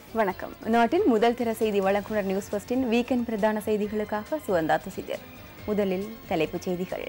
வணக்கம் நாட்டின் முதல் தர செய்தி வழங்குனர் நியூஸ் ஃபர்ஸ்டின் வீக்கெண்ட் பிரதான செய்திகளுக்காக சுவந்தா துசிதர் முதலில் தலைப்புச் செய்திகள்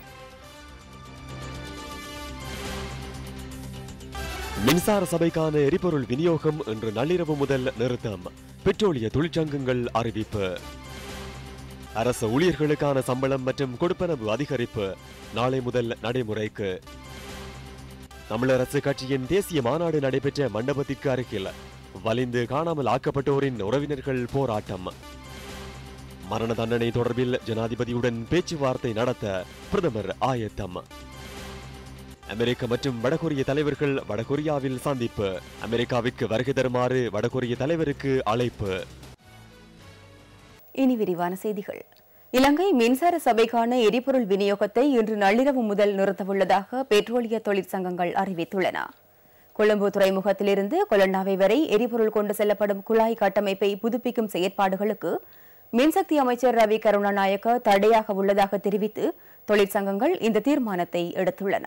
மின்சார சபைக்கான எரிபொருள் விநியோகம் இன்று நள்ளிரவு முதல் நிறுத்தம் பெட்ரோலிய தொழிற்சங்கங்கள் அறிவிப்பு அரசு ஊழியர்களுக்கான சம்பளம் மற்றும் கொடுப்பனவு அதிகரிப்பு நாளை முதல் நடைமுறைக்கு தமிழரசு கட்சியின் தேசிய மாநாடு நடைபெற்ற மண்டபத்திற்கு அருகில் வலிந்து காணாமல் ஆக்கப்பட்டோரின் உறவினர்கள் போராட்டம் மரண தண்டனை தொடர்பில் ஜனாதிபதியுடன் பேச்சுவார்த்தை நடத்த பிரதமர் ஆயத்தம் அமெரிக்க மற்றும் வடகொரிய தலைவர்கள் வடகொரியாவில் சந்திப்பு அமெரிக்காவிற்கு வருகை தருமாறு வடகொரிய தலைவருக்கு அழைப்பு இனி விரிவான செய்திகள் இலங்கை மின்சார சபைக்கான எரிபொருள் விநியோகத்தை இன்று நள்ளிரவு முதல் நிறுத்தவுள்ளதாக பெட்ரோலிய தொழிற்சங்கங்கள் அறிவித்துள்ளன கொழும்பு துறைமுகத்திலிருந்து கொலண்டாவை வரை எரிபொருள் கொண்டு செல்லப்படும் குழாய் கட்டமைப்பை புதுப்பிக்கும் செயற்பாடுகளுக்கு மின்சக்தி அமைச்சர் ரவி கருணாநாயக்க தடையாக உள்ளதாக தெரிவித்து தொழிற்சங்கங்கள் இந்த தீர்மானத்தை எடுத்துள்ளன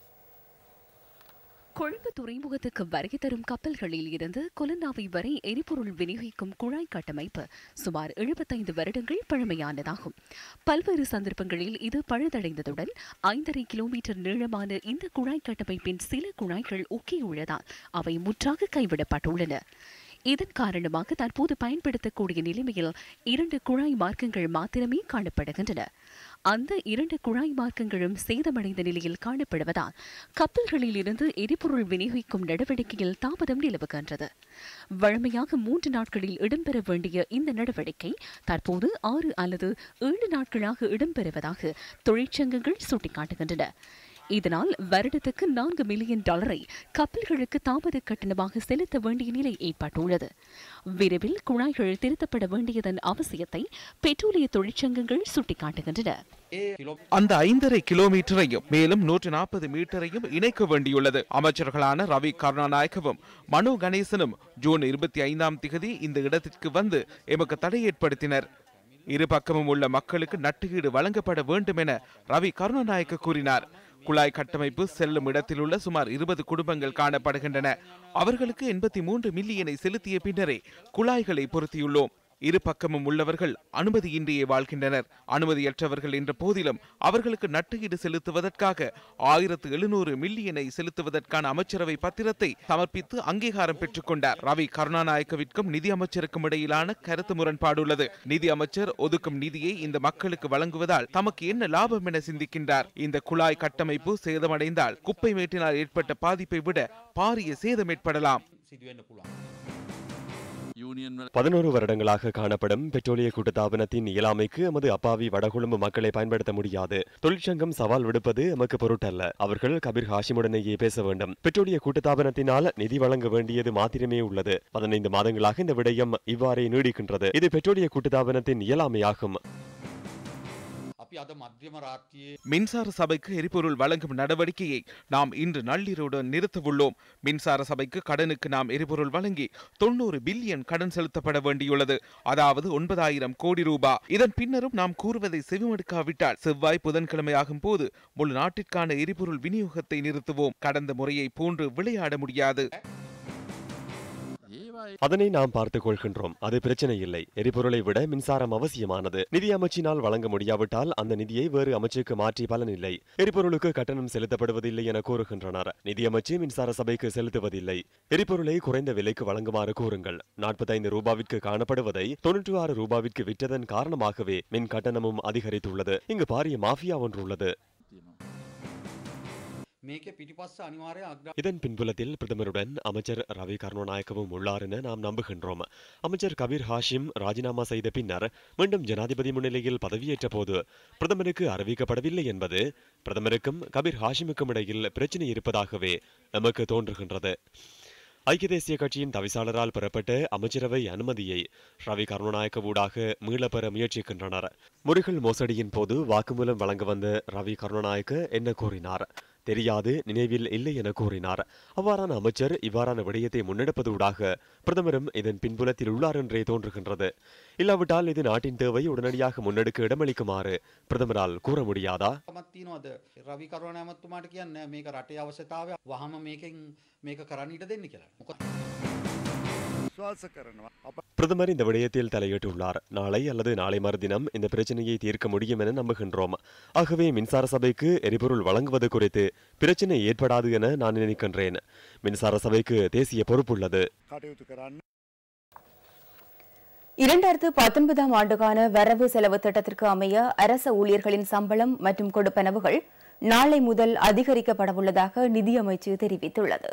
கொழும்பு துறைமுகத்துக்கு வருகை தரும் கப்பல்களில் இருந்து கொலண்டாவை வரை எரிபொருள் விநியோகிக்கும் குழாய் கட்டமைப்பு சுமார் எழுபத்தைந்து வருடங்கள் பழமையானதாகும் பல்வேறு சந்தர்ப்பங்களில் இது பழுதடைந்ததுடன் ஐந்தரை கிலோமீட்டர் நீளமான இந்த குழாய் கட்டமைப்பின் சில குழாய்கள் உக்கியுள்ளதால் அவை முற்றாக கைவிடப்பட்டுள்ளன இதன் காரணமாக தற்போது பயன்படுத்தக்கூடிய நிலைமையில் இரண்டு குழாய் மார்க்கங்கள் மாத்திரமே காணப்படுகின்றன அந்த இரண்டு குழாய் மார்க்கங்களும் சேதமடைந்த நிலையில் காணப்படுவதால் கப்பல்களில் இருந்து எரிபொருள் விநியோகிக்கும் நடவடிக்கையில் தாமதம் நிலவுகின்றது வழமையாக மூன்று நாட்களில் இடம்பெற வேண்டிய இந்த நடவடிக்கை தற்போது ஆறு அல்லது ஏழு நாட்களாக இடம்பெறுவதாக தொழிற்சங்கங்கள் சுட்டிக்காட்டுகின்றன இதனால் வருடத்துக்கு நான்கு மில்லியன் டாலரை கப்பல்களுக்கு தாமத கட்டணமாக செலுத்த வேண்டிய நிலை ஏற்பட்டுள்ளது விரைவில் குழாய்கள் திருத்தப்பட வேண்டியதன் அவசியத்தை பெட்ரோலிய தொழிற்சங்கங்கள் சுட்டிக்காட்டுகின்றன அந்த ஐந்தரை கிலோமீட்டரையும் மேலும் நூற்று நாற்பது மீட்டரையும் இணைக்க வேண்டியுள்ளது அமைச்சர்களான ரவி கருணாநாயக்கவும் மனோ கணேசனும் ஜூன் இருபத்தி ஐந்தாம் திகதி இந்த இடத்திற்கு வந்து எமக்கு தடை ஏற்படுத்தினர் இரு பக்கமும் உள்ள மக்களுக்கு நட்டுஈடு வழங்கப்பட வேண்டும் என ரவி கருணாநாயக்க கூறினார் குழாய் கட்டமைப்பு செல்லும் இடத்தில் உள்ள சுமார் இருபது குடும்பங்கள் காணப்படுகின்றன அவர்களுக்கு எண்பத்தி மூன்று மில்லியனை செலுத்திய பின்னரே குழாய்களை பொருத்தியுள்ளோம் இரு பக்கமும் உள்ளவர்கள் அனுமதியின்றியே வாழ்கின்றனர் அனுமதியற்றவர்கள் என்ற போதிலும் அவர்களுக்கு நட்டுஈடு செலுத்துவதற்காக ஆயிரத்து எழுநூறு மில்லியனை செலுத்துவதற்கான அமைச்சரவை பத்திரத்தை சமர்ப்பித்து அங்கீகாரம் பெற்றுக்கொண்டார் ரவி கருணாநாயக்கவிற்கும் நிதி அமைச்சருக்கும் இடையிலான கருத்து முரண்பாடு உள்ளது நிதி அமைச்சர் ஒதுக்கும் நிதியை இந்த மக்களுக்கு வழங்குவதால் தமக்கு என்ன லாபம் என சிந்திக்கின்றார் இந்த குழாய் கட்டமைப்பு சேதமடைந்தால் குப்பை மேட்டினால் ஏற்பட்ட பாதிப்பை விட பாரிய சேதம் ஏற்படலாம் பதினோரு வருடங்களாக காணப்படும் பெட்ரோலிய கூட்டுத்தாபனத்தின் இயலாமைக்கு எமது அப்பாவி வடகொழும்பு மக்களை பயன்படுத்த முடியாது தொழிற்சங்கம் சவால் விடுப்பது எமக்கு பொருட்டல்ல அவர்கள் கபீர் ஹாஷிமுடனேயே பேச வேண்டும் பெட்ரோலிய கூட்டுத்தாபனத்தினால் நிதி வழங்க வேண்டியது மாத்திரமே உள்ளது பதினைந்து மாதங்களாக இந்த விடயம் இவ்வாறே நீடிக்கின்றது இது பெட்ரோலிய கூட்டுத்தாபனத்தின் இயலாமையாகும் மின்சார சபைக்கு எரிபொருள் வழங்கும் நடவடிக்கையை நாம் இன்று நள்ளிரவுடன் நிறுத்தவுள்ளோம் மின்சார சபைக்கு கடனுக்கு நாம் எரிபொருள் வழங்கி தொண்ணூறு பில்லியன் கடன் செலுத்தப்பட வேண்டியுள்ளது அதாவது ஒன்பதாயிரம் கோடி ரூபாய் இதன் பின்னரும் நாம் கூறுவதை செவிமடுக்காவிட்டால் செவ்வாய் புதன்கிழமை ஆகும் போது முழு நாட்டிற்கான எரிபொருள் விநியோகத்தை நிறுத்துவோம் கடந்த முறையை போன்று விளையாட முடியாது அதனை நாம் பார்த்துக் கொள்கின்றோம் அது பிரச்சனை இல்லை எரிபொருளை விட மின்சாரம் அவசியமானது நிதி அமைச்சினால் வழங்க முடியாவிட்டால் அந்த நிதியை வேறு அமைச்சுக்கு மாற்றி பலனில்லை எரிபொருளுக்கு கட்டணம் செலுத்தப்படுவதில்லை என கூறுகின்றனர் நிதி அமைச்சு மின்சார சபைக்கு செலுத்துவதில்லை எரிபொருளை குறைந்த விலைக்கு வழங்குமாறு கூறுங்கள் நாற்பத்தைந்து ரூபாவிற்கு காணப்படுவதை தொன்னூற்று ஆறு ரூபாவிற்கு விற்றதன் காரணமாகவே மின் கட்டணமும் அதிகரித்துள்ளது இங்கு பாரிய மாஃபியா ஒன்று உள்ளது මේක පිටිපස්ස අනිවාර්ය අග්‍ර இதன் பின்புலத்தில் பிரதமருடன் அமைச்சர் ரவி கருணாநாயக்கவும் உள்ளார் என நாம் நம்புகின்றோம் அமைச்சர் கபீர் ஹாஷிம் ராஜினாமா செய்த பின்னர் மீண்டும் ஜனாதிபதி முன்னிலையில் பதவியேற்ற போது பிரதமருக்கு அறிவிக்கப்படவில்லை என்பது பிரதமருக்கும் கபீர் ஹாஷிமுக்கும் இடையில் பிரச்சினை இருப்பதாகவே நமக்கு தோன்றுகின்றது ஐக்கிய தேசிய கட்சியின் தவிசாளரால் பெறப்பட்ட அமைச்சரவை அனுமதியை ரவி கருணாநாயக்க ஊடாக மீளப்பெற முயற்சிக்கின்றனர் முருகல் மோசடியின் போது வாக்குமூலம் வழங்க வந்த ரவி கருணாநாயக்க என்ன கூறினார் தெரியாது நினைவில் இல்லை என கூறினார் அவ்வாறான அமைச்சர் இவ்வாறான விடயத்தை முன்னெடுப்பதூடாக பிரதமரும் இதன் பின்புலத்தில் உள்ளார் என்றே தோன்றுகின்றது இல்லாவிட்டால் இது நாட்டின் தேவை உடனடியாக முன்னெடுக்க இடமளிக்குமாறு பிரதமரால் கூற முடியாதா මත් තියනවද රවි කරුණ ඇමත්තුමාට කියන්න මේක රටේ අවශ්‍යතාවය වහම මේකෙන් මේක කරන්නට දෙන්න කියලා. මොකද විශ්වාස කරනවා. අප பிரதமர் இந்த விடயத்தில் தலையிட்டுள்ளார் நாளை அல்லது நாளை மறுதினம் இந்த பிரச்சனையை தீர்க்க முடியும் என நம்புகின்றோம் ஆகவே மின்சார சபைக்கு எரிபொருள் வழங்குவது குறித்து பிரச்சனை ஏற்படாது என நான் நினைக்கின்றேன் மின்சார சபைக்கு தேசிய பொறுப்புள்ளது කටයුතු කරන්න. இரண்டாயிரத்து பத்தொன்பதாம் ஆண்டுக்கான வரவு செலவு திட்டத்திற்கு அமைய அரச ஊழியர்களின் சம்பளம் மற்றும் கொடுப்பனவுகள் நாளை முதல் அதிகரிக்கப்படவுள்ளதாக நிதியமைச்சு தெரிவித்துள்ளது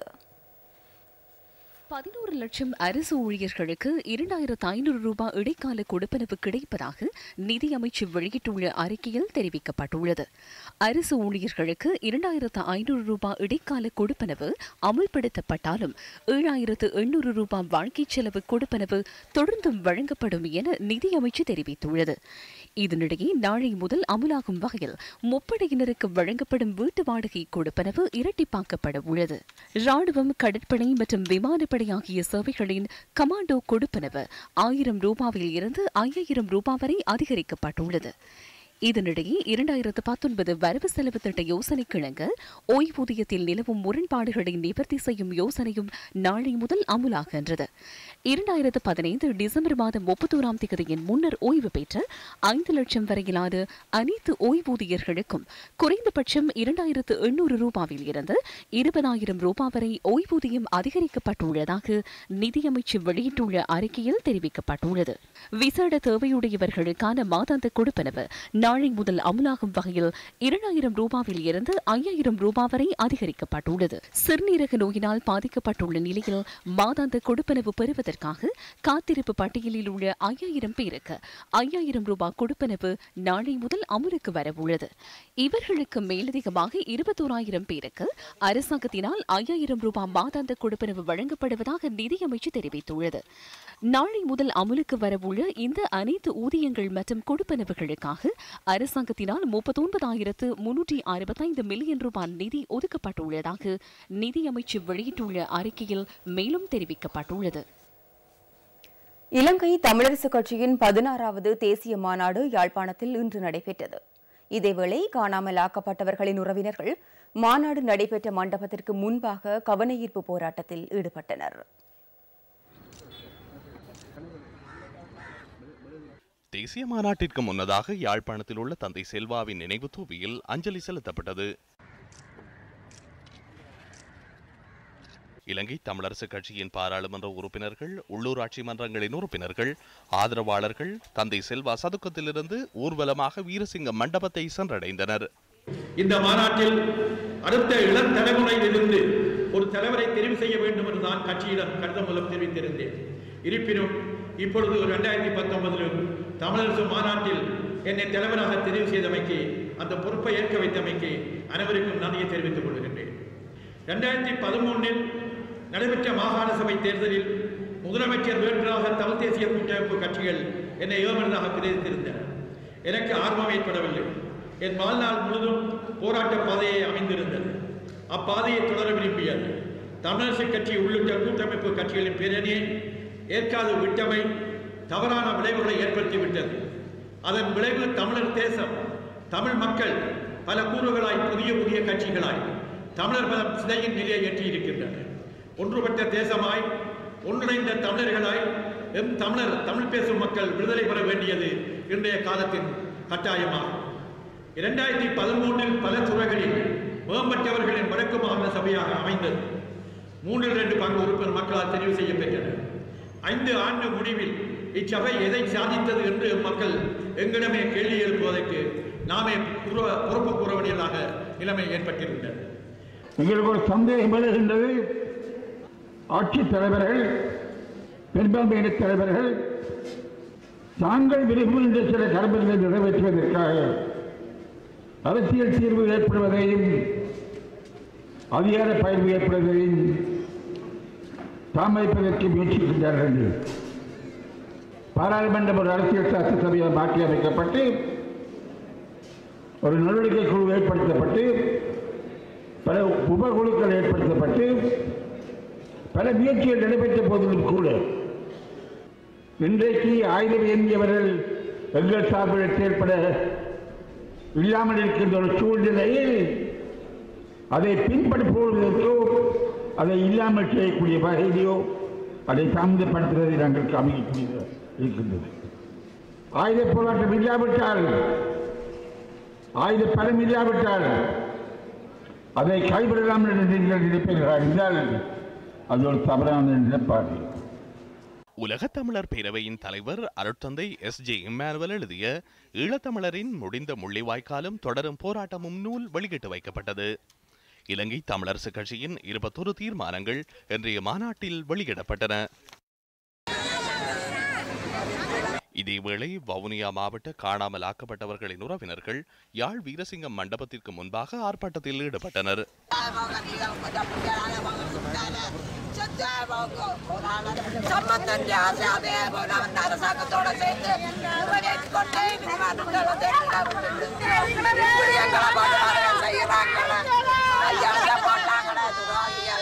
பதினோரு லட்சம் அரசு ஊழியர்களுக்கு இரண்டாயிரத்து ஐநூறு ரூபாய் இடைக்கால கொடுப்பனவு கிடைப்பதாக நிதி அமைச்சு வெளியிட்டுள்ள அறிக்கையில் தெரிவிக்கப்பட்டுள்ளது அரசு ஊழியர்களுக்கு இரண்டாயிரத்து ஐநூறு ரூபாய் இடைக்கால கொடுப்பனவு அமுல்படுத்தப்பட்டாலும் ஏழாயிரத்து எண்ணூறு ரூபாய் வாழ்க்கை செலவு கொடுப்பனவு தொடர்ந்தும் வழங்கப்படும் என நிதி அமைச்சு தெரிவித்துள்ளது இதனிடையே நாளை முதல் அமுலாகும் வகையில் முப்படையினருக்கு வழங்கப்படும் வீட்டு வாடகை கொடுப்பனவு இரட்டிப்பாக்கப்பட உள்ளது ராணுவம் கடற்படை மற்றும் விமானப்படை ஆகிய சேவைகளின் கமாண்டோ கொடுப்பனவு ஆயிரம் ரூபாவில் இருந்து ஐயாயிரம் ரூபாய் வரை அதிகரிக்கப்பட்டுள்ளது இதனிடையே இரண்டாயிரத்து பத்தொன்பது வரவு செலவு திட்ட யோசனைக்கிணங்க ஓய்வூதியத்தில் நிலவும் முரண்பாடுகளை நிவர்த்தி செய்யும் யோசனையும் நாளை முதல் அமுலாகின்றது இரண்டாயிரத்து பதினைந்து டிசம்பர் மாதம் முப்பத்தோராம் தேதியின் முன்னர் ஓய்வு பெற்ற ஐந்து லட்சம் வரையிலான அனைத்து ஓய்வூதியர்களுக்கும் குறைந்தபட்சம் இரண்டாயிரத்து எண்ணூறு ரூபாவில் இருந்து இருபதாயிரம் ரூபாய் வரை ஓய்வூதியம் அதிகரிக்கப்பட்டுள்ளதாக நிதியமைச்சு வெளியிட்டுள்ள அறிக்கையில் தெரிவிக்கப்பட்டுள்ளது விசேட தேவையுடையவர்களுக்கான மாதாந்த கொடுப்பனவு நாளை முதல் அமலாகும் வகையில் இரண்டாயிரம் ரூபாவில் இருந்து ஐயாயிரம் ரூபாய் வரை அதிகரிக்கப்பட்டுள்ளது சிறுநீரக நோயினால் பாதிக்கப்பட்டுள்ள நிலையில் மாதாந்த கொடுப்பனவு பெறுவதற்காக காத்திருப்பு பட்டியலில் உள்ள ஐயாயிரம் பேருக்கு ஐயாயிரம் ரூபாய் கொடுப்பனவு நாளை முதல் அமலுக்கு வரவுள்ளது இவர்களுக்கு மேலதிகமாக இருபத்தோராயிரம் பேருக்கு அரசாங்கத்தினால் ஐயாயிரம் ரூபாய் மாதாந்த கொடுப்பனவு வழங்கப்படுவதாக நிதியமைச்சு தெரிவித்துள்ளது நாளை முதல் அமலுக்கு வரவுள்ள இந்த அனைத்து ஊதியங்கள் மற்றும் கொடுப்பனவுகளுக்காக அரசாங்கத்தினால் முப்பத்தொன்பதாயிரத்து முன்னூற்றி அறுபத்தைந்து மில்லியன் ரூபாய் நிதி ஒதுக்கப்பட்டுள்ளதாக நிதியமைச்சு வெளியிட்டுள்ள அறிக்கையில் மேலும் தெரிவிக்கப்பட்டுள்ளது இலங்கை தமிழரசுக் கட்சியின் பதினாறாவது தேசிய மாநாடு யாழ்ப்பாணத்தில் இன்று நடைபெற்றது இதேவேளை காணாமல் ஆக்கப்பட்டவர்களின் உறவினர்கள் மாநாடு நடைபெற்ற மண்டபத்திற்கு முன்பாக கவனஈர்ப்பு போராட்டத்தில் ஈடுபட்டனர் தேசிய மாநாட்டிற்கு முன்னதாக யாழ்ப்பாணத்தில் உள்ள தந்தை செல்வாவின் நினைவு தூவியில் அஞ்சலி செலுத்தப்பட்டது இலங்கை தமிழரசுக் கட்சியின் பாராளுமன்ற உறுப்பினர்கள் உள்ளூராட்சி மன்றங்களின் உறுப்பினர்கள் ஆதரவாளர்கள் தந்தை செல்வா சதுக்கத்திலிருந்து ஊர்வலமாக வீரசிங்க மண்டபத்தை சென்றடைந்தனர் இந்த மாநாட்டில் அடுத்த இளம் தலைமுறையிலிருந்து ஒரு தலைவரை தெரிவு செய்ய வேண்டும் என்று நான் கட்சியிடம் கடிதம் மூலம் தெரிவித்திருந்தேன் இருப்பினும் இப்பொழுது இரண்டாயிரத்தி பத்தொன்பதிலும் தமிழரசு மாநாட்டில் என்னை தலைவராக தெரிவு செய்தமைக்கு அந்த பொறுப்பை ஏற்க வைத்தமைக்கு அனைவருக்கும் நன்றியை தெரிவித்துக் கொள்கின்றேன் இரண்டாயிரத்தி பதிமூன்றில் நடைபெற்ற மாகாண சபை தேர்தலில் முதலமைச்சர் வேட்பாளராக தமிழ் தேசிய கூட்டமைப்பு கட்சிகள் என்னை ஏவனதாக பிரேரித்திருந்தன எனக்கு ஆர்வம் ஏற்படவில்லை என் வாழ்நாள் முழுதும் போராட்ட பாதையை அமைந்திருந்தது அப்பாதையை தொடர விரும்பியது தமிழரசு கட்சி உள்ளிட்ட கூட்டமைப்பு கட்சிகளின் பேரணியை ஏற்காது விட்டமை தவறான விளைவுகளை ஏற்படுத்திவிட்டது அதன் விளைவு தமிழர் தேசம் தமிழ் மக்கள் பல கூறுகளாய் புதிய புதிய கட்சிகளாய் தமிழர் மதம் சிதையின் நிலையை எட்டியிருக்கின்றன ஒன்றுபட்ட தேசமாய் ஒன்றிணைந்த தமிழர்களாய் எம் தமிழர் தமிழ் பேசும் மக்கள் விடுதலை பெற வேண்டியது இன்றைய காலத்தின் கட்டாயமாகும் இரண்டாயிரத்தி பதிமூன்றில் பல துறைகளில் மேம்பட்டவர்களின் வடக்கு மாகாண சபையாக அமைந்தது மூன்றில் இரண்டு பங்கு உறுப்பினர் மக்களால் தெரிவு செய்யப்பெற்றனர் ஐந்து ஆண்டு முடிவில் இச்சபை எதை சாதித்தது என்று மக்கள் எங்களிடமே கேள்வி எழுப்புவதற்கு நாமே கூற- பொறுப்பு கூற வேண்டியதாக நிலைமை ஏற்பட்டிருந்தது எங்களுக்கு ஒரு சந்தேகம் எழுகின்றது ஆட்சித் தலைவர்கள் பெரும்பான்மையின தலைவர்கள் தாங்கள் விரும்புகின்ற சில கடமைகளை நிறைவேற்றுவதற்காக அரசியல் தீர்வு ஏற்படுவதையும் அதிகார பயிர்வு ஏற்படுவதையும் தாமதிப்பதற்கு முயற்சிக்கின்றார்கள் என்று பாராளுமன்றம் ஒரு அரசியல் சாஸ்திர சபையால் மாற்றி அமைக்கப்பட்டு ஒரு நடவடிக்கை குழு ஏற்படுத்தப்பட்டு பல உபகுழுக்கள் ஏற்படுத்தப்பட்டு பல முயற்சிகள் நடைபெற்ற போதிலும் கூட இன்றைக்கு ஆயுதம் ஏந்தியவர்கள் எங்கள் சார்பில் செயல்பட இல்லாமல் இருக்கின்ற ஒரு சூழ்நிலையில் அதை பின்பற்றுவதற்கோ அதை இல்லாமல் செய்யக்கூடிய வகையிலோ அதை தாமதப்படுத்துவதை நாங்கள் காமிக்கக்கூடியதாக இருக்கின்றது ஆயுத போராட்டம் இல்லாவிட்டால் ஆயுத பலம் இல்லாவிட்டால் அதை கைவிடலாம் என்று நீங்கள் நினைப்பீர்கள் என்றால் அது ஒரு தவறான நிலைப்பாடு உலகத் தமிழர் பேரவையின் தலைவர் அருட்தந்தை எஸ் ஜே இம்மானுவல் எழுதிய ஈழத்தமிழரின் முடிந்த முள்ளிவாய்க்காலும் தொடரும் போராட்டமும் நூல் வெளியிட்டு வைக்கப்பட்டது இலங்கை தமிழரசு கட்சியின் இருபத்தொரு தீர்மானங்கள் இன்றைய மாநாட்டில் வெளியிடப்பட்டன இதேவேளை வவுனியா மாவட்ட காணாமல் ஆக்கப்பட்டவர்களின் உறவினர்கள் யாழ் வீரசிங்கம் மண்டபத்திற்கு முன்பாக ஆர்ப்பாட்டத்தில் ஈடுபட்டனர் சம்பந்தம் அதே போல வந்து அரசாங்கத்தோட சேர்ந்து நிறைவேற்றிக் கொண்டே இருக்கிறார்கள். இப்படி எங்களை படுகொலை செய்யறாங்களே. கையெழுத்த போட்டாங்களே, துரோகிகள்.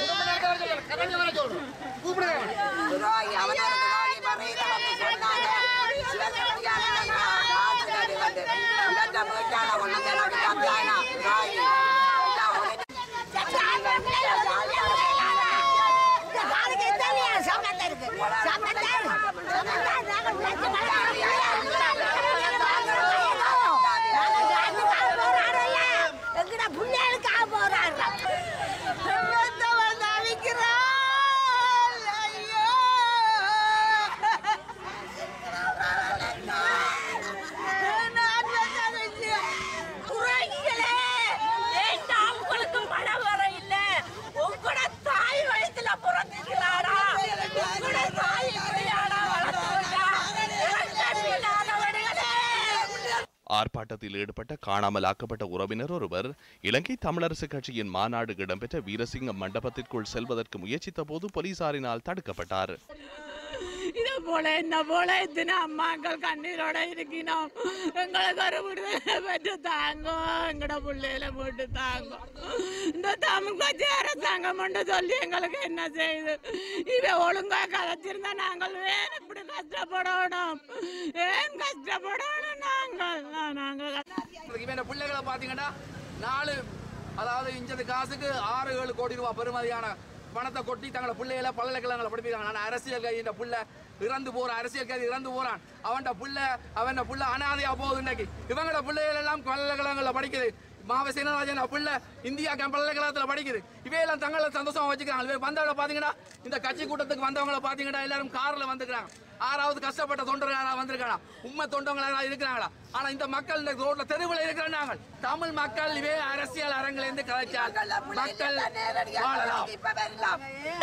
துரோகி, அவனை துரோகி மறியல வந்து சொன்னாங்க. சிவசக்தியானவங்க காசு தேடி வந்து இவற்றை வீட்டால கொண்டு வந்து எனக்கு தந்தானா, துரோகி. உங்களுக்கு பணம் வர இல்ல உங்களோட தாய் வயசுல பிறந்தீங்களாடா உங்களோட தாய் இப்படியாடா வளர்த்துவிட்டா இல்லாதவர்களே ஆர்ப்பாட்டத்தில் ஈடுபட்ட காணாமல் ஆக்கப்பட்ட உறவினர் ஒருவர் இலங்கை தமிழரசு கட்சியின் மாநாடு இடம்பெற்ற வீரசிங்கம் மண்டபத்திற்குள் செல்வதற்கு முயற்சித்த போது போலீசாரினால் தடுக்கப்பட்டார் இதை போல என்ன போல இத்தனை அம்மாக்கள் கண்ணீரோட இருக்கணும் எங்களுக்கு ஒரு விடுதலை பெற்று தாங்கோ எங்கட பிள்ளையில போட்டு தாங்கோ இந்த தமிழ் கட்சி அரசாங்கம் என்று சொல்லி எங்களுக்கு என்ன செய்யுது இதை ஒழுங்கா கதைச்சிருந்தா நாங்கள் ஏன் இப்படி கஷ்டப்படணும் ஏன் கஷ்டப்படணும் நாங்கள் நாங்கள் இவன் பிள்ளைகளை பார்த்தீங்கன்னா நாலு அதாவது இஞ்சது காசுக்கு ஆறு ஏழு கோடி ரூபாய் பெறுமதியான பணத்தை கொட்டி தங்களை பிள்ளைகளை பல்கலைக்கழகங்களை படிப்பிக்கிறாங்க ஆனால் அரசியல் கைதி இந்த புள்ள இறந்து போற அரசியல் கைதி இறந்து போறான் அவன்ட புள்ள அவன் புள்ள அனாதையா போகுது இன்னைக்கு இவங்களோட பிள்ளைகள் எல்லாம் பல்கலைக்கழகங்களில் படிக்குது மாவ சீனராஜன் புள்ள இந்தியா பல்கலைக்கழகத்தில் படிக்குது இவையெல்லாம் தங்களை சந்தோஷமா வச்சுக்கிறாங்க இவங்க வந்தவங்களை பார்த்தீங்கன்னா இந்த கட்சி கூட்டத்துக்கு வந்தவங்களை பார்த்தீங்கன்னா எல்லாரும் கார்ல வந்துக்கிறாங்க ஆறாவது கஷ்டப்பட்ட தொண்டர்களா வந்திருக்காங்க உண்மை தொண்டங்களா இருக்கிறாங்களா ஆனா இந்த மக்கள் இந்த ரோட்ல தெருவில் இருக்கிறாங்க தமிழ் மக்கள் இவே அரசியல் அரங்கில இருந்து கலைச்சால் மக்கள் வாழலாம் இப்ப வரலாம்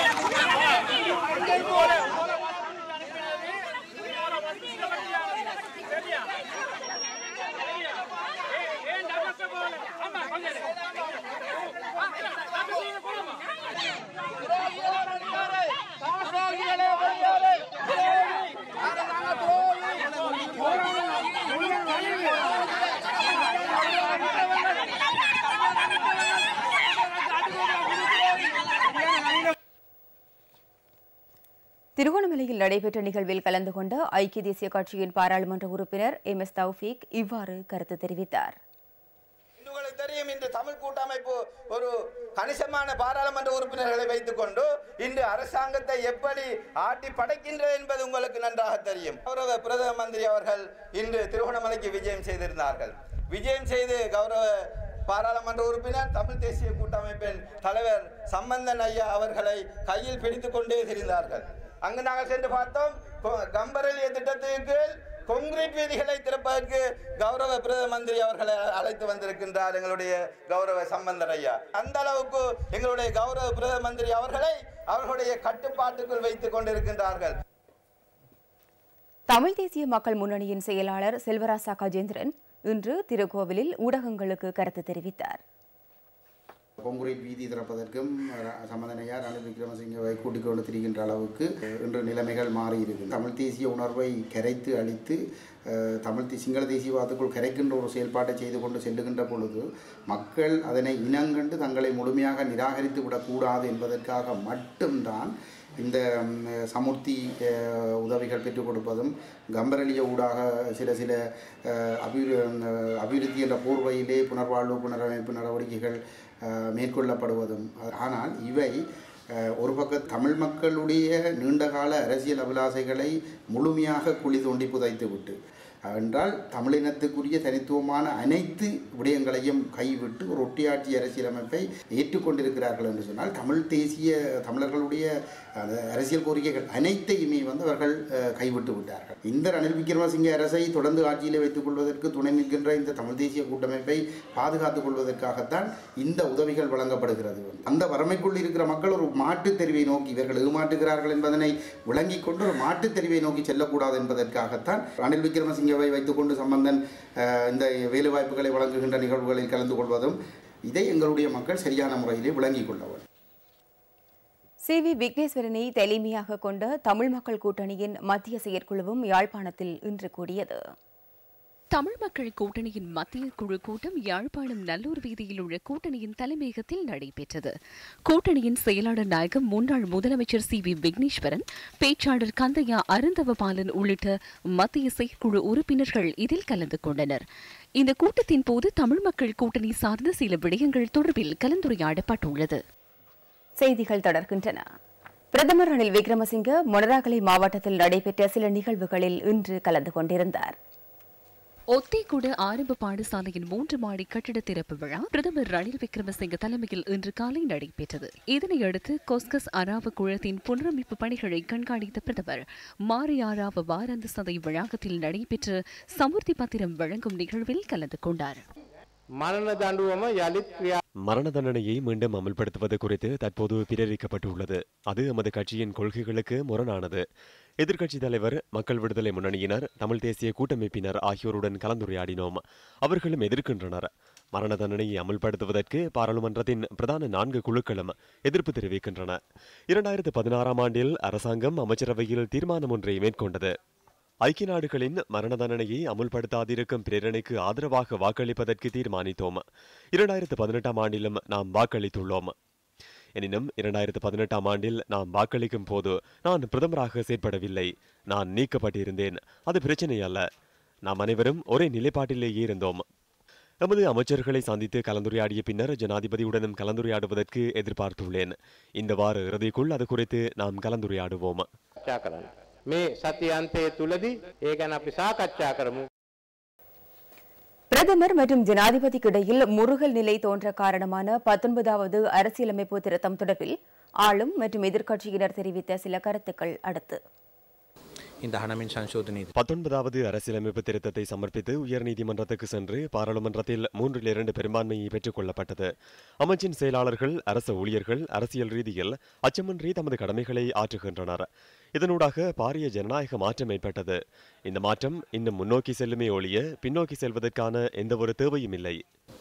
திருகோணமலையில் நடைபெற்ற நிகழ்வில் கலந்து கொண்ட ஐக்கிய தேசிய கட்சியின் பாராளுமன்ற உறுப்பினர் எம் எஸ் தௌஃபீக் இவ்வாறு கருத்து தெரிவித்தார் உங்களுக்கு தெரியும் இன்று தமிழ் கூட்டமைப்பு ஒரு கணிசமான பாராளுமன்ற உறுப்பினர்களை வைத்துக் கொண்டு இன்று அரசாங்கத்தை எப்படி ஆட்டி படைக்கின்றது என்பது உங்களுக்கு நன்றாக தெரியும் கௌரவ பிரதம மந்திரி அவர்கள் இன்று திருகோணமலைக்கு விஜயம் செய்திருந்தார்கள் விஜயம் செய்து கௌரவ பாராளுமன்ற உறுப்பினர் தமிழ் தேசிய கூட்டமைப்பின் தலைவர் சம்பந்தன் ஐயா அவர்களை கையில் பிடித்துக் கொண்டே திரிந்தார்கள் அங்கு நாங்கள் சென்று பார்த்தோம் கொ- கம்பரெலிய திட்டத்தின் கீழ் கொங்கிரீட் வீதிகளை திறப்பதற்கு கௌரவ பிரதம மந்திரி அவர்களை அழைத்து வந்திருக்கின்றார் எங்களுடைய கௌரவ சம்பந்தர் ஐயா அந்த அளவுக்கு எங்களுடைய கௌரவ பிரதம மந்திரி அவர்களை அவர்களுடைய கட்டுப்பாட்டுக்குள் வைத்துக் கொண்டிருக்கின்றார்கள் தமிழ் தேசிய மக்கள் முன்னணியின் செயலாளர் செல்வராசா கஜேந்திரன் இன்று திருக்கோவிலில் ஊடகங்களுக்கு கருத்து தெரிவித்தார் கொங்குரேட் வீதி திறப்பதற்கும் ர- சம்பந்தனையா ரணில் விக்ரமசிங்கவை கூட்டிக் கொண்டு திரிகின்ற அளவுக்கு இன்று நிலைமைகள் மாறி இருக்கு தமிழ் தேசிய உணர்வை கரைத்து அழித்து அஹ், தமிழ் தே- சிங்கள தேசியவாதத்துக்குள் கரைக்கின்ற ஒரு செயல்பாட்டை செய்து கொண்டு செல்லுகின்ற பொழுது மக்கள் அதனை இனங்கண்டு தங்களை முழுமையாக நிராகரித்து விடக்கூடாது என்பதற்காக மட்டும்தான் இந்த ம், சமுர்த்தி அஹ், உதவிகள் பெற்றுக் கொடுப்பதும் கம்பரலிய ஊடாக சில சில அஹ், அபிவிரு அஹ், அபிவிருத்தி என்ற போர்வையிலே புனர்வாழ்வு புனரமைப்பு நடவடிக்கைகள் அஹ், மேற்கொள்ளப்படுவதும் ஆனால் இவை அஹ், ஒரு பக்கம் தமிழ் மக்களுடைய நீண்டகால அரசியல் அபிலாசைகளை முழுமையாக குழி தோண்டி புதைத்து விட்டு என்றால் தமிழினத்துக்குரிய தனித்துவமான அனைத்து விடயங்களையும் கைவிட்டு ஒரு ஒட்டியாட்சி அரசியலமைப்பை ஏற்றுக்கொண்டிருக்கிறார்கள் என்று சொன்னால் தமிழ் தேசிய தமிழர்களுடைய அந்த அரசியல் கோரிக்கைகள் அனைத்தையுமே வந்து அவர்கள் அஹ், கைவிட்டு விட்டார்கள் இந்த ரணில் விக்ரமசிங்க அரசை தொடர்ந்து ஆட்சியில் வைத்துக் கொள்வதற்கு துணை நிற்கின்ற இந்த தமிழ் தேசிய கூட்டமைப்பை பாதுகாத்துக் கொள்வதற்காகத்தான் இந்த உதவிகள் வழங்கப்படுகிறது அந்த வறுமைக்குள் இருக்கிற மக்கள் ஒரு மாற்றுத் தெரிவை நோக்கி இவர்கள் ஏமாற்றுகிறார்கள் என்பதனை விளங்கிக் கொண்டு ஒரு மாற்றுத் தெரிவை நோக்கி செல்லக்கூடாது என்பதற்காகத்தான் ரணில் விக்ரமசிங்கவை வைத்துக்கொண்டு சம்பந்தன் அஹ், இந்த வேலைவாய்ப்புகளை வழங்குகின்ற நிகழ்வுகளில் கலந்து கொள்வதும் இதை எங்களுடைய மக்கள் சரியான முறையிலே விளங்கிக் கொள்ள வேண்டும் சி வி விக்னேஸ்வரனை தலைமையாக கொண்ட தமிழ் மக்கள் கூட்டணியின் மத்திய செயற்குழுவும் யாழ்ப்பாணத்தில் இன்று கூடியது தமிழ் மக்கள் கூட்டணியின் மத்திய குழு கூட்டம் யாழ்ப்பாணம் நல்லூர் வீதியில் உள்ள கூட்டணியின் தலைமையகத்தில் நடைபெற்றது கூட்டணியின் செயலாளர் நாயகம் முன்னாள் முதலமைச்சர் சி வி விக்னேஸ்வரன் பேச்சாளர் கந்தையா அருந்தவபாலன் உள்ளிட்ட மத்திய செயற்குழு உறுப்பினர்கள் இதில் கலந்து கொண்டனர் இந்த கூட்டத்தின் போது தமிழ் மக்கள் கூட்டணி சார்ந்த சில விடயங்கள் தொடர்பில் கலந்துரையாடப்பட்டுள்ளது செய்திகள் தொடர்கின்றன பிரதமர் ரணில் விக்ரமசிங்க மொனராகலை மாவட்டத்தில் நடைபெற்ற சில நிகழ்வுகளில் இன்று கலந்து கொண்டிருந்தார் ஒத்தேகுட ஆரம்ப பாடசாலையின் மூன்று மாடி கட்டிட திறப்பு விழா பிரதமர் ரணில் விக்ரமசிங்க தலைமையில் இன்று காலை நடைபெற்றது இதனையடுத்து கொஸ்கஸ் அராவ குளத்தின் புனரமைப்பு பணிகளை கண்காணித்த பிரதமர் மாரியாராவ வாராந்த சந்தை வளாகத்தில் நடைபெற்ற சமுர்த்தி பத்திரம் வழங்கும் நிகழ்வில் கலந்து கொண்டார் මරණ දඬුවම යළිත් ක්‍රියා மரண தண்டனையை மீண்டும் அமல்படுத்துவது குறித்து தற்போது பிரேரிக்கப்பட்டுள்ளது அது எமது கட்சியின் கொள்கைகளுக்கு முரணானது எதிர்க்கட்சித் தலைவர் மக்கள் விடுதலை முன்னணியினர் தமிழ் தேசிய கூட்டமைப்பினர் ஆகியோருடன் கலந்துரையாடினோம் அவர்களும் எதிர்க்கின்றனர் மரண தண்டனையை அமல்படுத்துவதற்கு பாராளுமன்றத்தின் பிரதான நான்கு குழுக்களும் எதிர்ப்பு தெரிவிக்கின்றன இரண்டாயிரத்து பதினாறாம் ஆண்டில் அரசாங்கம் அமைச்சரவையில் தீர்மானம் ஒன்றை மேற்கொண்டது ஐக்கிய நாடுகளின் மரண தண்டனையை அமுல்படுத்தாதிருக்கும் பிரேரணைக்கு ஆதரவாக வாக்களிப்பதற்கு தீர்மானித்தோம் இரண்டாயிரத்து பதினெட்டாம் ஆண்டிலும் நாம் வாக்களித்துள்ளோம் எனினும் இரண்டாயிரத்து பதினெட்டாம் ஆண்டில் நாம் வாக்களிக்கும் போது நான் பிரதமராக செயற்படவில்லை நான் நீக்கப்பட்டிருந்தேன் அது பிரச்சனை அல்ல நாம் அனைவரும் ஒரே நிலைப்பாட்டிலேயே இருந்தோம் எமது அமைச்சர்களை சந்தித்து கலந்துரையாடிய பின்னர் ஜனாதிபதியுடனும் கலந்துரையாடுவதற்கு எதிர்பார்த்துள்ளேன் இந்த வார இறுதிக்குள் அது குறித்து நாம் கலந்துரையாடுவோம் කච්ඡා කරන්න. මේ සතියන්තය තුළදී ඒ ගැන අපි සාකච්ඡා කරමු. பிரதமர் மற்றும் ஜனாதிபதிக்கு இடையில் முருகல் நிலை தோன்ற காரணமான பத்தொன்பதாவது அரசியலமைப்பு திருத்தம் தொடர்பில் ஆளும் மற்றும் எதிர்க்கட்சியினர் தெரிவித்த சில கருத்துக்கள் அடுத்து இந்த ஹனமின் சன்சோதனை பத்தொன்பதாவது அரசியலமைப்பு திருத்தத்தை சமர்ப்பித்து உயர்நீதிமன்றத்துக்கு சென்று பாராளுமன்றத்தில் மூன்றில் இரண்டு பெரும்பான்மையை பெற்றுக் கொள்ளப்பட்டது அமைச்சின் செயலாளர்கள் அரச ஊழியர்கள் அரசியல் ரீதியில் அச்சமின்றி தமது கடமைகளை ஆற்றுகின்றனர் இதனூடாக பாரிய ஜனநாயக மாற்றம் ஏற்பட்டது இந்த மாற்றம் இன்னும் முன்னோக்கி செல்லுமே ஒழிய பின்னோக்கி செல்வதற்கான எந்தவொரு தேவையும் இல்லை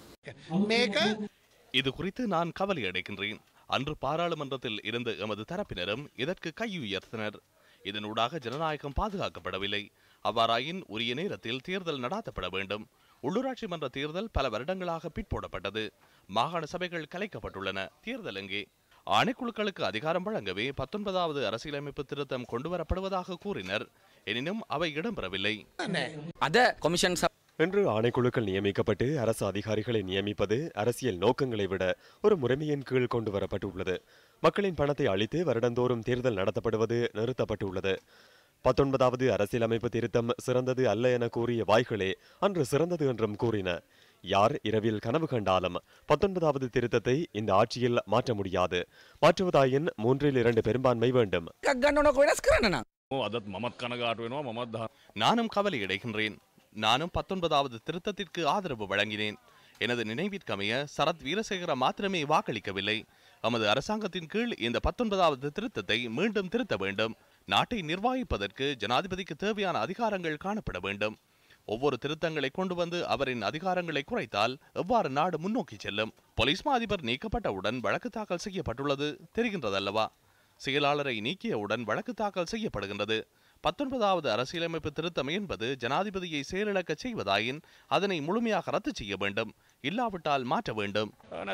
இது குறித்து நான் கவலை அடைகின்றேன் அன்று பாராளுமன்றத்தில் இருந்த எமது தரப்பினரும் இதற்கு கையுயர்த்தினர் இதனூடாக ஜனநாயகம் பாதுகாக்கப்படவில்லை அவ்வாறாயின் உரிய நேரத்தில் தேர்தல் நடாத்தப்பட வேண்டும் உள்ளூராட்சி மன்ற தேர்தல் பல வருடங்களாக பிற்போடப்பட்டது மாகாண சபைகள் கலைக்கப்பட்டுள்ளன தேர்தல் எங்கே ஆணைக்குழுக்களுக்கு அதிகாரம் வழங்கவே பத்தொன்பதாவது அரசியலமைப்பு திருத்தம் கொண்டுவரப்படுவதாக கூறினர் எனினும் அவை இடம்பெறவில்லை අද කොමිෂන් இன்று ஆணைக்குழுக்கள் நியமிக்கப்பட்டு அரசு அதிகாரிகளை நியமிப்பது அரசியல் நோக்கங்களை விட ஒரு முறைமையின் கீழ் கொண்டு வரப்பட்டுள்ளது மக்களின் பணத்தை அளித்து வருடந்தோறும் தேர்தல் நடத்தப்படுவது நிறுத்தப்பட்டுள்ளது பத்தொன்பதாவது அரசியலமைப்பு திருத்தம் சிறந்தது அல்ல என கூறிய வாய்களே அன்று சிறந்தது என்றும் கூறின யார் இரவில் கனவு கண்டாலும் பத்தொன்பதாவது திருத்தத்தை இந்த ஆட்சியில் மாற்ற முடியாது மாற்றுவதாயின் மூன்றில் இரண்டு பெரும்பான்மை வேண்டும் அதத் மமத் கனகாட்டுவேனோ மமத் நானும் கவலை அடைகின்றேன் நானும் பத்தொன்பதாவது திருத்தத்திற்கு ஆதரவு வழங்கினேன் எனது நினைவிற்கமைய சரத் வீரசேகர மாத்திரமே வாக்களிக்கவில்லை நமது அரசாங்கத்தின் கீழ் இந்த பத்தொன்பதாவது திருத்தத்தை மீண்டும் திருத்த வேண்டும் நாட்டை நிர்வகிப்பதற்கு ஜனாதிபதிக்கு தேவையான அதிகாரங்கள் காணப்பட வேண்டும் ஒவ்வொரு திருத்தங்களை கொண்டு வந்து அவரின் அதிகாரங்களை குறைத்தால் எவ்வாறு நாடு முன்னோக்கி செல்லும் போலீஸ் மா அதிபர் நீக்கப்பட்டவுடன் வழக்கு தாக்கல் செய்யப்பட்டுள்ளது தெரிகின்றதல்லவா செயலாளரை நீக்கியவுடன் வழக்கு தாக்கல் செய்யப்படுகின்றது பத்தொன்பதாவது அரசியலமைப்பு திருத்தம் என்பது ஜனாதிபதியை செயலிழக்கச் செய்வதாயின் அதனை முழுமையாக ரத்து செய்ய வேண்டும் இல்லாவிட்டால் மாற்ற வேண்டும்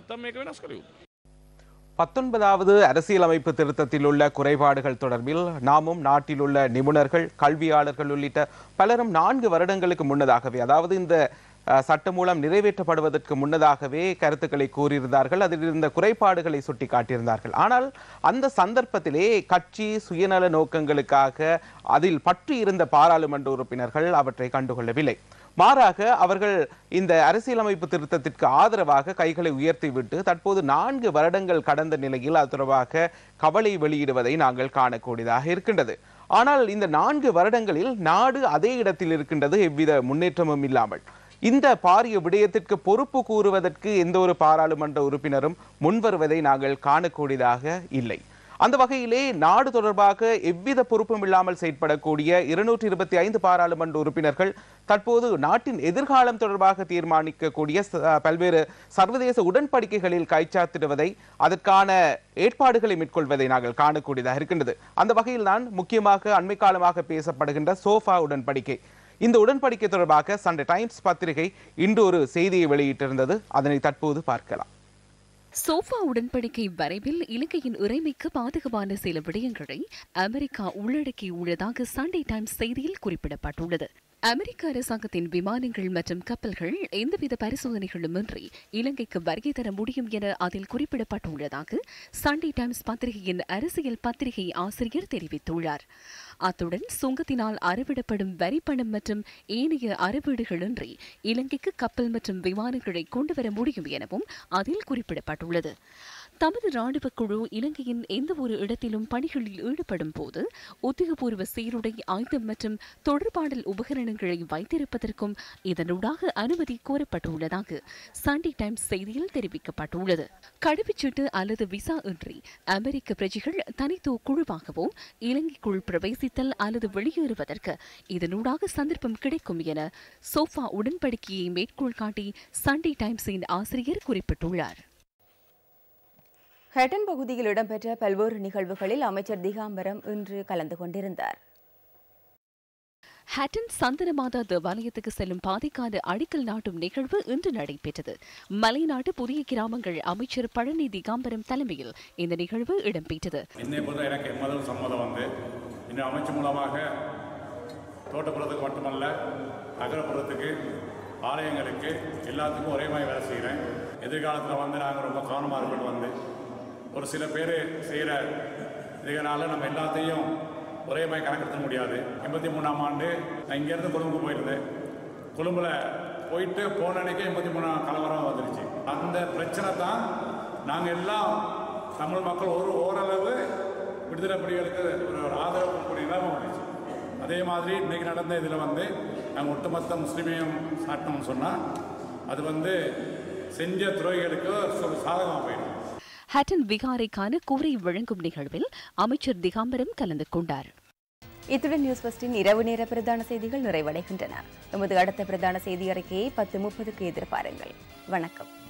பத்தொன்பதாவது அரசியலமைப்பு திருத்தத்தில் உள்ள குறைபாடுகள் தொடர்பில் நாமும் நாட்டில் உள்ள நிபுணர்கள் கல்வியாளர்கள் உள்ளிட்ட பலரும் நான்கு வருடங்களுக்கு முன்னதாகவே அதாவது இந்த அஹ், சட்டமூலம் நிறைவேற்றப்படுவதற்கு முன்னதாகவே கருத்துக்களை கூறியிருந்தார்கள் அதில் இருந்த குறைபாடுகளை சுட்டிக்காட்டியிருந்தார்கள் ஆனால் அந்த சந்தர்ப்பத்திலே கட்சி சுயநல நோக்கங்களுக்காக அதில் பற்றி இருந்த பாராளுமன்ற உறுப்பினர்கள் அவற்றை கண்டுகொள்ளவில்லை மாறாக அவர்கள் இந்த அரசியலமைப்பு திருத்தத்திற்கு ஆதரவாக கைகளை உயர்த்திவிட்டு தற்போது நான்கு வருடங்கள் கடந்த நிலையில் அது தொடர்பாக கவலை வெளியிடுவதை நாங்கள் காணக்கூடியதாக இருக்கின்றது ஆனால் இந்த நான்கு வருடங்களில் நாடு அதே இடத்தில் இருக்கின்றது எவ்வித முன்னேற்றமும் இல்லாமல் இந்த பாரிய விடயத்திற்கு பொறுப்பு கூறுவதற்கு எந்த ஒரு பாராளுமன்ற உறுப்பினரும் முன்வருவதை நாங்கள் காணக்கூடியதாக இல்லை அந்த வகையிலே நாடு தொடர்பாக எவ்வித பொறுப்பும் இல்லாமல் செயற்படக்கூடிய இருநூற்றி இருபத்தி ஐந்து பாராளுமன்ற உறுப்பினர்கள் தற்போது நாட்டின் எதிர்காலம் தொடர்பாக தீர்மானிக்கக்கூடிய ச- பல்வேறு சர்வதேச உடன்படிக்கைகளில் கைச்சாத்திடுவதை அதற்கான ஏற்பாடுகளை மேற்கொள்வதை நாங்கள் காணக்கூடியதாக இருக்கின்றது அந்த வகையில் தான் முக்கியமாக அண்மை காலமாக பேசப்படுகின்ற சோஃபா உடன்படிக்கை இந்த உடன்படிக்கை தொடர்பாக சண்டே டைம்ஸ் பத்திரிகை இன்று ஒரு செய்தியை வெளியிட்டிருந்தது அதனை தற்போது பார்க்கலாம் சோஃபா உடன்படிக்கை வரைவில் இலங்கையின் இறைமைக்கு பாதகமான சில விடயங்களை அமெரிக்கா உள்ளடக்கியுள்ளதாக சண்டே டைம்ஸ் செய்தியில் குறிப்பிடப்பட்டுள்ளது அமெரிக்க அரசாங்கத்தின் விமானங்கள் மற்றும் கப்பல்கள் எந்தவித பரிசோதனைகளுமின்றி இலங்கைக்கு வருகை தர முடியும் என அதில் குறிப்பிடப்பட்டுள்ளதாக சண்டே டைம்ஸ் பத்திரிகையின் அரசியல் பத்திரிகை ஆசிரியர் தெரிவித்துள்ளார் அத்துடன் சுங்கத்தினால் அறவிடப்படும் வரிப்பணம் மற்றும் ஏனைய அறவீடுகளின்றி இலங்கைக்கு கப்பல் மற்றும் விமானங்களை கொண்டுவர முடியும் எனவும் அதில் குறிப்பிடப்பட்டுள்ளது தமது ராணுவ குழு இலங்கையின் எந்த ஒரு இடத்திலும் பணிகளில் ஈடுபடும் போது உத்தியோகபூர்வ சீருடை ஆயுதம் மற்றும் தொடர்பாடல் உபகரணங்களை வைத்திருப்பதற்கும் இதனூடாக அனுமதி கோரப்பட்டுள்ளதாக சண்டே டைம்ஸ் செய்தியில் தெரிவிக்கப்பட்டுள்ளது கடவுச்சீட்டு அல்லது விசா இன்றி அமெரிக்க பிரஜைகள் தனித்துவ குழுவாகவோ இலங்கைக்குள் பிரவேசித்தல் அல்லது வெளியேறுவதற்கு இதனூடாக சந்தர்ப்பம் கிடைக்கும் என சோஃபா உடன்படிக்கையை மேற்கோள் காட்டி சண்டே டைம்ஸின் ஆசிரியர் குறிப்பிட்டுள்ளார் ஹட்டன் பகுதியில் இடம்பெற்ற பல்வேறு நிகழ்வுகளில் அமைச்சர் திகாம்பரம் இன்று கலந்து கொண்டிருந்தார் ஹட்டன் சந்தனமாதா தேவாலயத்துக்கு செல்லும் பாதைக்கான அடிக்கல் நாட்டும் நிகழ்வு இன்று நடைபெற்றது மலைநாட்டு புதிய கிராமங்கள் அமைச்சர் பழனி திகாம்பரம் தலைமையில் இந்த நிகழ்வு இடம்பெற்றது என்னை பொறுத்த எனக்கு முதல் சம்மதம் வந்து இந்த அமைச்சு மூலமாக தோட்டப்புறத்துக்கு மட்டுமல்ல நகரப்புறத்துக்கு ஆலயங்களுக்கு எல்லாத்துக்கும் ஒரே மாதிரி வேலை செய்கிறேன் எதிர்காலத்தில் வந்து நாங்கள் ரொம்ப கவனமாக இருக்கணும் வந்து ஒரு சில பேர் செய்கிற இதனால நம்ம எல்லாத்தையும் ஒரே மாதிரி கணக்கெடுத்த முடியாது எண்பத்தி மூணாம் ஆண்டு நான் இங்கேருந்து கொழும்புக்கு போயிருந்தேன் கொழும்புல போயிட்டு போன அன்னைக்கே எண்பத்தி மூணாம் கலவரம் வந்துருச்சு அந்த பிரச்சனை தான் நாங்கள் எல்லாம் தமிழ் மக்கள் ஒரு ஓரளவு விடுதலை புலிகளுக்கு ஒரு ஒரு ஆதரவு கொடுக்கக்கூடிய நிலைமை வந்துச்சு அதே மாதிரி இன்னைக்கு நடந்த இதில் வந்து நாங்கள் ஒட்டுமொத்த முஸ்லீமையும் சாட்டினோம்னு சொன்னால் அது வந்து செஞ்ச துறைகளுக்கு ஒரு சாதகமாக போயிடும் ஹட்டன் விகாரைக்கான கூரை வழங்கும் நிகழ்வில் அமைச்சர் திகாம்பரம் கலந்து கொண்டார் இத்துடன் நியூஸ் ஃபர்ஸ்டின் இரவு நேர பிரதான செய்திகள் நிறைவடைகின்றன எமது அடுத்த பிரதான செய்தி அறிக்கையை பத்து முப்பதுக்கு எதிர்பாருங்கள் வணக்கம்